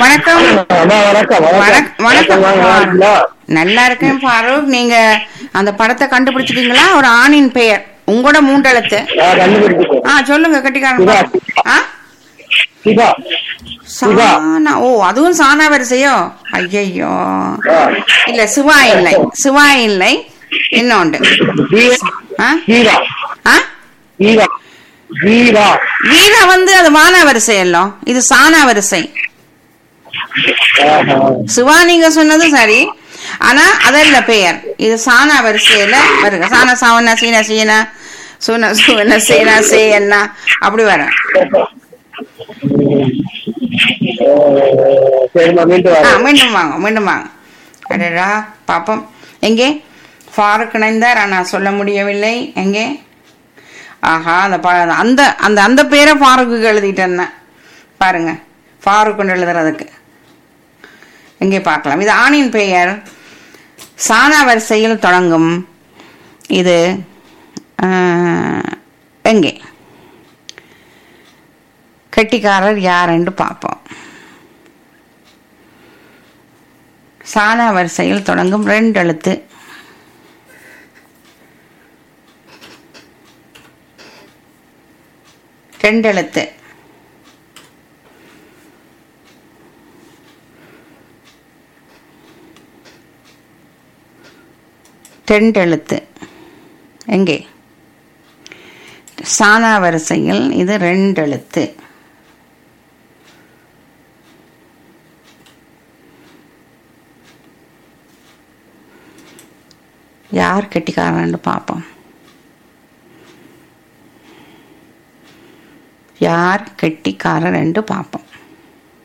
வணக்கம் அம்மா வணக்கம் வணக்- வணக்கம் வாங்க, நல்லா இருக்கீங்களா? நல்லா இருக்கேன் ஃபாரூக் நீங்க அந்த படத்தை கண்டுபிடிச்சிட்டீங்களா ஒரு ஆணின் பெயர் உங்களோட மூன்றெழுத்து நான் கண்டுபிடிச்சிட்டேன் ஆ சொல்லுங்க கட்டிக்காரன் சிவா. ஆ சிவா சிவா. சானா ஓ அதுவும் சானா வரிசையோ ஐயையோ ஆ. இல்ல சிவா இல்லை சிவா இல்லை இன்னொண்டு வீ- ஆ வீரா ஆ வீரா வீரா வீணா வந்து அது வானா வரிசை எல்லாம் இது சானா வரிசை ஆஹா. சிவா நீங்க சொன்னது சரி ஆனா அதல்ல பெயர் இது சானா வரிசையில வருங்க சானா சாவனா சீனா சீனா சுன சுவன சேனா சே என்ன அப்படி வரும் சரிம்மா மீண்டும் ஆ வரேன் மீண்டும் வாங்க மீண்டும் வாங்க அடடா பாப்போம் எங்கே ஃபாரூக் இணைந்தார் ஆனா சொல்ல முடியவில்லை எங்கே ஆஹா அந்த ப அந்த அந்த அந்த பேரை ஃபாரூக்கு எழுதிட்டேன் பாருங்க ஃபாரூக் எழுதுறதுக்கு எங்கே பார்க்கலாம் இது ஆணின் பெயர் சானா வரிசையில் தொடங்கும் இது ஆ, எங்கே கெட்டிக்காரர் யாருன்னு பார்ப்போம் சானா வரிசையில் தொடங்கும் ரெண்டு எழுத்து ரெண்டு எழுத்து ரெண்டு எழுத்து எங்கே சானா வரிசையில் இது ரெண்டு எழுத்து யார் கெட்டிக்காரன்னு பார்ப்போம் யார் கெட்டிக்காரர் என்று பார்ப்போம்